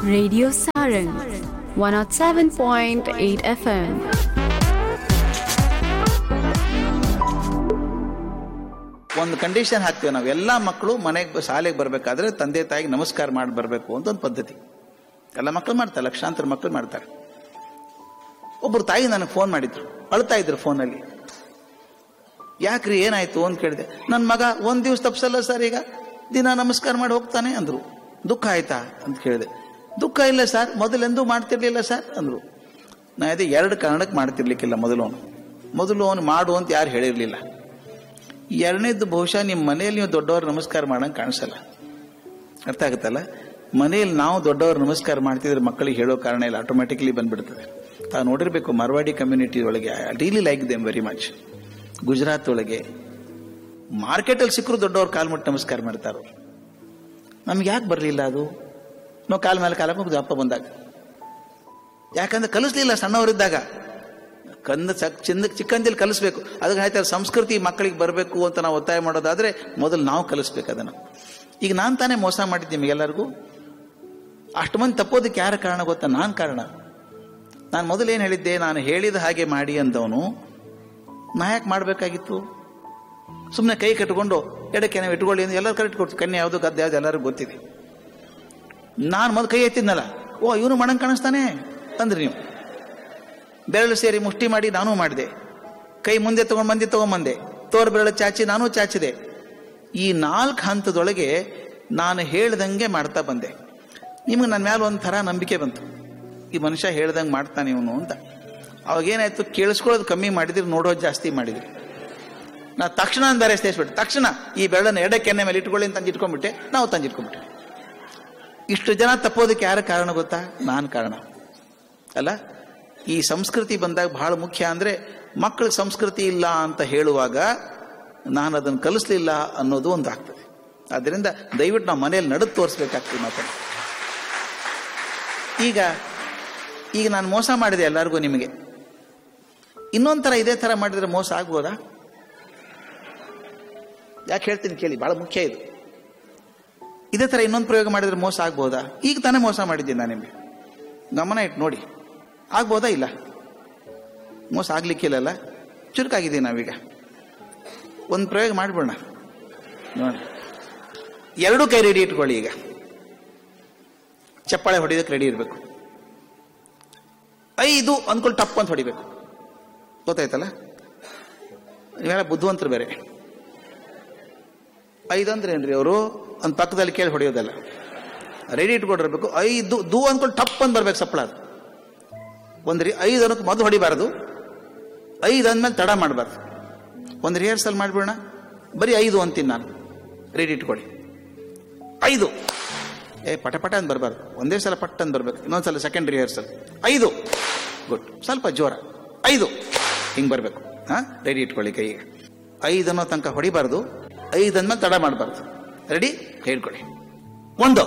Radio Sarang 107.8 FM. ಒಂದು condition ಹಾಕ್ತೀವಿ ನಾವು ಎಲ್ಲ ಮಕ್ಕಳು ಮನೆಗೆ ಶಾಲೆಗೆ ಬರಬೇಕಾದ್ರೆ ತಂದೆ ತಾಯಿಗೆ ನಮಸ್ಕಾರ ಮಾಡಿ ಬರಬೇಕು ಅಂತ ಒಂದು ಪದ್ಧತಿ ಎಲ್ಲ ಮಕ್ಕಳು ಮಾಡ್ತಾರೆ ಲಕ್ಷಾಂತರ ಮಕ್ಕಳು ಮಾಡ್ತಾರೆ ಒಬ್ರು ತಾಯಿ ನನಗೆ ಫೋನ್ ಮಾಡಿದ್ರು ಅಳ್ತಾ ಇದ್ರು ಫೋನಲ್ಲಿ ಯಾಕ್ರಿ ಏನಾಯ್ತು ಅಂತ ಕೇಳಿದೆ ನನ್ನ ಮಗ ಒಂದ್ ದಿವಸ ತಪ್ಸಲ್ಲ ಸರ್ ಈಗ ದಿನ ನಮಸ್ಕಾರ ಮಾಡಿ ಹೋಗ್ತಾನೆ ಅಂದ್ರು ದುಃಖ ಆಯ್ತಾ ಅಂತ ಕೇಳಿದೆ ದುಃಖ ಇಲ್ಲ ಸರ್ ಮೊದಲೆಂದೂ ಮಾಡ್ತಿರ್ಲಿಲ್ಲ ಸರ್ ಅಂದ್ರು ನಾ ಅದೇ ಎರಡು ಕಾರಣಕ್ಕೆ ಮಾಡ್ತಿರ್ಲಿಕ್ಕಿಲ್ಲ ಮೊದಲು ಅವನು ಮೊದಲು ಅವನು ಮಾಡು ಅಂತ ಯಾರು ಹೇಳಿರ್ಲಿಲ್ಲ ಎರಡನೇದ್ದು ಬಹುಶಃ ನಿಮ್ಮ ಮನೆಯಲ್ಲಿ ನೀವು ದೊಡ್ಡವ್ರು ನಮಸ್ಕಾರ ಮಾಡಂಗೆ ಕಾಣಿಸಲ್ಲ ಅರ್ಥ ಆಗುತ್ತಲ್ಲ ಮನೆಯಲ್ಲಿ ನಾವು ದೊಡ್ಡವ್ರು ನಮಸ್ಕಾರ ಮಾಡ್ತಿದ್ರೆ ಮಕ್ಕಳಿಗೆ ಹೇಳೋ ಕಾರಣ ಇಲ್ಲ ಆಟೋಮೆಟಿಕ್ಲಿ ಬಂದ್ಬಿಡ್ತದೆ ತಾವು ನೋಡಿರ್ಬೇಕು ಮಾರ್ವಾಡಿ ಕಮ್ಯುನಿಟಿ ಒಳಗೆ I really like them very much Gujarat ಒಳಗೆ ಮಾರ್ಕೆಟಲ್ಲಿ ಸಿಕ್ಕರು ದೊಡ್ಡವ್ರು ಕಾಲ್ ಮುಟ್ಟು ನಮಸ್ಕಾರ ಮಾಡ್ತಾರ ನಮ್ಗೆ ಯಾಕೆ ಬರಲಿಲ್ಲ ಅದು ನಾವು ಕಾಲ ಮೇಲೆ ಕಾಲ ಹೋಗುದು ಅಪ್ಪ ಬಂದಾಗ ಯಾಕಂದ್ರೆ ಕಲಿಸ್ಲಿಲ್ಲ ಸಣ್ಣವರಿದ್ದಾಗ ಕಂದ ಚಿಂದ ಚಿಕ್ಕಂದಲ್ಲಿ ಕಲಿಸ್ಬೇಕು ಅದಕ್ಕೆ ಹೇಳ್ತಾರೆ ಸಂಸ್ಕೃತಿ ಮಕ್ಕಳಿಗೆ ಬರಬೇಕು ಅಂತ ನಾವು ಒತ್ತಾಯ ಮಾಡೋದಾದ್ರೆ ಮೊದಲು ನಾವು ಕಲಿಸ್ಬೇಕು ಅದನ್ನು ಈಗ ನಾನು ತಾನೇ ಮೋಸ ಮಾಡಿದ್ದೆ ನಿಮಗೆಲ್ಲರಿಗೂ ಅಷ್ಟು ಮಂದಿ ತಪ್ಪೋದಕ್ಕೆ ಯಾರ ಕಾರಣ ಗೊತ್ತಾ ನಾನು ಕಾರಣ ನಾನು ಮೊದಲು ಏನು ಹೇಳಿದ್ದೆ ನಾನು ಹೇಳಿದ ಹಾಗೆ ಮಾಡಿ ಅಂದವನು ನಾ ಯಾಕೆ ಮಾಡಬೇಕಾಗಿತ್ತು ಸುಮ್ಮನೆ ಕೈ ಕಟ್ಕೊಂಡು ಎಡಕ್ಕೆ ನಾವು ಇಟ್ಕೊಳ್ಳಿ ಅಂತ ಎಲ್ಲರೂ ಕರೆಕ್ಟ್ ಕೊಡ್ತು ಕನ್ಯೆ ಯಾವುದು ಗದ್ದೆ ಯಾವ್ದು ಎಲ್ಲರಿಗೂ ಗೊತ್ತಿದೆ ನಾನು ಮೊದಲು ಕೈ ಎತ್ತಿದ್ನಲ್ಲ ಓ ಇವನು ಮಣಂಗ್ ಕಾಣಿಸ್ತಾನೆ ಅಂದ್ರಿ ನೀವು ಬೆರಳು ಸೇರಿ ಮುಷ್ಟಿ ಮಾಡಿ ನಾನು ಮಾಡಿದೆ ಕೈ ಮುಂದೆ ತಗೊಂಡ್ ಮಂದಿ ತಗೊಂಬಂದೆ ತೋರ್ ಬೆರಳು ಚಾಚಿ ನಾನು ಚಾಚಿದೆ ಈ ನಾಲ್ಕು ಹಂತದೊಳಗೆ ನಾನು ಹೇಳ್ದಂಗೆ ಮಾಡ್ತಾ ಬಂದೆ ನಿಮಗೆ ನನ್ನ ಮೇಲೆ ಒಂಥರ ನಂಬಿಕೆ ಬಂತು ಈ ಮನುಷ್ಯ ಹೇಳ್ದಂಗೆ ಮಾಡ್ತಾನೆ ಇವನು ಅಂತ ಅವಾಗೇನಾಯ್ತು ಕೇಳಿಸ್ಕೊಳ್ಳೋದು ಕಮ್ಮಿ ಮಾಡಿದ್ರಿ ನೋಡೋದು ಜಾಸ್ತಿ ಮಾಡಿದ್ರಿ ನಾ ತಕ್ಷಣ ಬೇರೆ ಸೇರಿಸ್ಬಿಟ್ಟೆ ತಕ್ಷಣ ಈ ಬೆರಳನ್ನು ಎಡಕ್ಕೆ ಎಣ್ಣೆ ಮೇಲೆ ಇಟ್ಕೊಳ್ಳಿ ಅಂತ ತಂದಿಟ್ಕೊಂಡ್ಬಿಟ್ಟೆ ನಾವು ತಂದಿಟ್ಕೊಂಡ್ಬಿಟ್ಟೆ ಇಷ್ಟು ಜನ ತಪ್ಪೋದಕ್ಕೆ ಯಾರ ಕಾರಣ ಗೊತ್ತಾ ನಾನು ಕಾರಣ ಅಲ್ಲ ಈ ಸಂಸ್ಕೃತಿ ಬಂದಾಗ ಬಹಳ ಮುಖ್ಯ ಅಂದ್ರೆ ಮಕ್ಕಳಿಗೆ ಸಂಸ್ಕೃತಿ ಇಲ್ಲ ಅಂತ ಹೇಳುವಾಗ ನಾನು ಅದನ್ನು ಕಲಿಸ್ಲಿಲ್ಲ ಅನ್ನೋದು ಒಂದು ಆಗ್ತದೆ ಆದ್ದರಿಂದ ದಯವಿಟ್ಟು ನಾವು ಮನೆಯಲ್ಲಿ ನಡೆದು ತೋರಿಸ್ಬೇಕಾಗ್ತದೆ ಮಾತನ್ನು ಈಗ ಈಗ ನಾನು ಮೋಸ ಮಾಡಿದೆ ಎಲ್ಲರಿಗೂ ನಿಮಗೆ ಇನ್ನೊಂದು ಥರ ಇದೇ ಥರ ಮಾಡಿದ್ರೆ ಮೋಸ ಆಗ್ಬೋದಾ ಯಾಕೆ ಹೇಳ್ತೀನಿ ಕೇಳಿ ಬಹಳ ಮುಖ್ಯ ಇದು ಇದೇ ಥರ ಇನ್ನೊಂದು ಪ್ರಯೋಗ ಮಾಡಿದ್ರೆ ಮೋಸ ಆಗ್ಬೋದಾ ಈಗ ತಾನೇ ಮೋಸ ಮಾಡಿದ್ದೀನಿ ನಾನು ನಿಮಗೆ ಗಮನ ಇಟ್ಟು ನೋಡಿ ಆಗ್ಬೋದಾ ಇಲ್ಲ ಮೋಸ ಆಗ್ಲಿಕ್ಕಿಲ್ಲಲ್ಲ ಚುರುಕಾಗಿದ್ದೀವಿ ನಾವೀಗ ಒಂದು ಪ್ರಯೋಗ ಮಾಡಿಬಿಡೋಣ ನೋಡಿ ಎರಡೂ ಕೈ ರೆಡಿ ಇಟ್ಕೊಳ್ಳಿ ಈಗ ಚಪ್ಪಾಳೆ ಹೊಡಿಯೋದಕ್ಕೆ ರೆಡಿ ಇರಬೇಕು ಐದು ಅಂದ್ಕೊಂಡು ಟಪ್ ಅಂತ ಹೊಡಿಬೇಕು ಗೊತ್ತಾಯ್ತಲ್ಲ ನೀವೆಲ್ಲ ಬುದ್ಧಿವಂತರು ಬೇರೆ ಐದು ಅಂದ್ರೆ ಏನ್ರಿ ಅವರು ಒಂದು ಪಕ್ಕದಲ್ಲಿ ಕೇಳಿ ಹೊಡೆಯೋದಲ್ಲ ರೆಡಿ ಇಟ್ಕೊಂಡಿರ್ಬೇಕು ಐದು ದೂ ಅಂದ್ಕೊಂಡು ಟಪ್ ಅಂತ ಬರ್ಬೇಕು ಸಪ್ಪಳ ಅದು ಒಂದು ರೀ ಐದು ಅನ್ನೋಕೆ ಮೊದಲು ಹೊಡಿಬಾರ್ದು ಐದು ಅಂದ್ಮೇಲೆ ತಡ ಮಾಡಬಾರ್ದು ಒಂದು ರಿಹರ್ಸಲ್ ಮಾಡಿಬಿಡೋಣ ಬರೀ ಐದು ಅಂತೀನಿ ನಾನು ರೆಡಿ ಇಟ್ಕೊಳ್ಳಿ ಐದು ಏ ಪಟ ಪಟ ಅಂತ ಬರಬಾರ್ದು ಒಂದೇ ಸಲ ಪಟ್ ಅಂತ ಬರ್ಬೇಕು ಇನ್ನೊಂದ್ಸಲ ಸೆಕೆಂಡ್ ರಿಹರ್ಸಲ್ ಐದು ಗುಡ್ ಸ್ವಲ್ಪ ಜೋರ ಐದು ಹಿಂಗೆ ಬರಬೇಕು ಹಾಂ ರೆಡಿ ಇಟ್ಕೊಳ್ಳಿ ಕೈಗೆ ಐದು ಅನ್ನೋ ತನಕ ಹೊಡಿಬಾರ್ದು ಐದು ಅಂದ್ಮೇಲೆ ತಡ ಮಾಡಬಾರ್ದು ರೆಡಿ ಹೇಳ್ಕೊಳ್ಳಿ ಒಂದು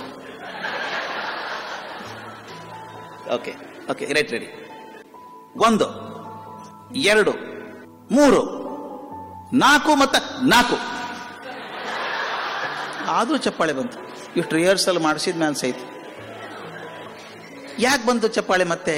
ಓಕೆ ಓಕೆ ರೈಟ್ ರೆಡಿ ಒಂದು ಎರಡು ಮೂರು ನಾಲ್ಕು ಮತ್ತೆ ನಾಲ್ಕು ಆದ್ರೂ ಚಪ್ಪಾಳೆ ಬಂತು ಇಷ್ಟು ರಿಹರ್ಸಲ್ ಮಾಡಿಸಿದ ಮೇಲೆ ಸಹಿತ ಯಾಕೆ ಬಂತು ಚಪ್ಪಾಳೆ ಮತ್ತೆ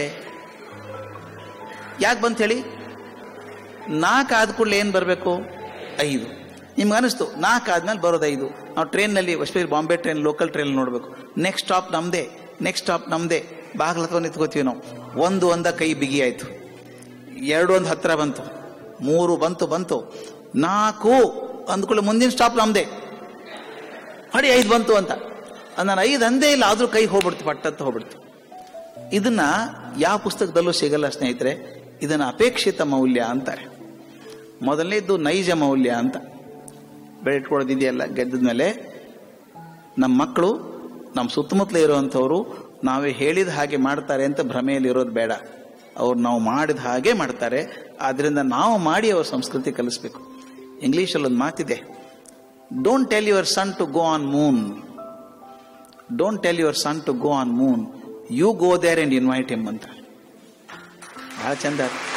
ಯಾಕೆ ಬಂತ ಹೇಳಿ ನಾಲ್ಕು ಆದ ಕೂಡಲೇ ಏನು ಬರಬೇಕು ಐದು ನಿಮ್ಗೆ ಅನಿಸ್ತು ನಾಲ್ಕು ಆದ್ಮೇಲೆ ಬರೋದು ಐದು ನಾವು ಟ್ರೈನ್ನಲ್ಲಿ especially Bombay train local train ನೋಡಬೇಕು ನೆಕ್ಸ್ಟ್ ಸ್ಟಾಪ್ ನಮ್ಮದೇ ನೆಕ್ಸ್ಟ್ ಸ್ಟಾಪ್ ನಮ್ಮದೇ ಬಾಗಿಲ ಹತ್ರ ನಿಂತ್ಕೋತೀವಿ ನಾವು ಒಂದು ಒಂದ ಕೈ ಬಿಗಿ ಆಯ್ತು ಎರಡು ಒಂದು ಹತ್ರ ಬಂತು ಮೂರು ಬಂತು ಬಂತು ನಾಲ್ಕು ಅಂದ್ಕೊಳ್ಳಿ ಮುಂದಿನ ಸ್ಟಾಪ್ ನಮ್ಮದೇ ಹೊಡಿ ಐದು ಬಂತು ಅಂತ ನಾನು ಐದು ಅಂದೇ ಇಲ್ಲ ಆದ್ರೂ ಕೈ ಹೋಗ್ಬಿಡ್ತು ಪಟ್ಟಂತ ಹೋಗ್ಬಿಡ್ತು ಇದನ್ನ ಯಾವ ಪುಸ್ತಕದಲ್ಲೂ ಸಿಗಲ್ಲ ಸ್ನೇಹಿತರೆ ಇದನ್ನ ಅಪೇಕ್ಷಿತ ಮೌಲ್ಯ ಅಂತಾರೆ ಮೊದಲನೇದ್ದು ನೈಜ ಮೌಲ್ಯ ಅಂತ ಬೆಳೆಟ್ಕೊಳ್ಳೋದಿದೆಯಲ್ಲ ಗೆದ್ದದ ಮೇಲೆ ನಮ್ಮ ಮಕ್ಕಳು ನಮ್ಮ ಸುತ್ತಮುತ್ತಲೇ ಇರುವಂಥವ್ರು ನಾವೇ ಹೇಳಿದ ಹಾಗೆ ಮಾಡ್ತಾರೆ ಅಂತ ಭ್ರಮೆಯಲ್ಲಿ ಇರೋದು ಬೇಡ ಅವ್ರು ನಾವು ಮಾಡಿದ ಹಾಗೆ ಮಾಡ್ತಾರೆ ಆದ್ರಿಂದ ನಾವು ಮಾಡಿ ಅವ್ರ ಸಂಸ್ಕೃತಿ ಕಲಿಸ್ಬೇಕು ಇಂಗ್ಲಿಷಲ್ಲಿ ಒಂದು ಮಾತಿದೆ don't tell your son to go on moon don't tell your son to go on moon you go there and invite him ಅಂತ ಬಹಳ ಚಂದ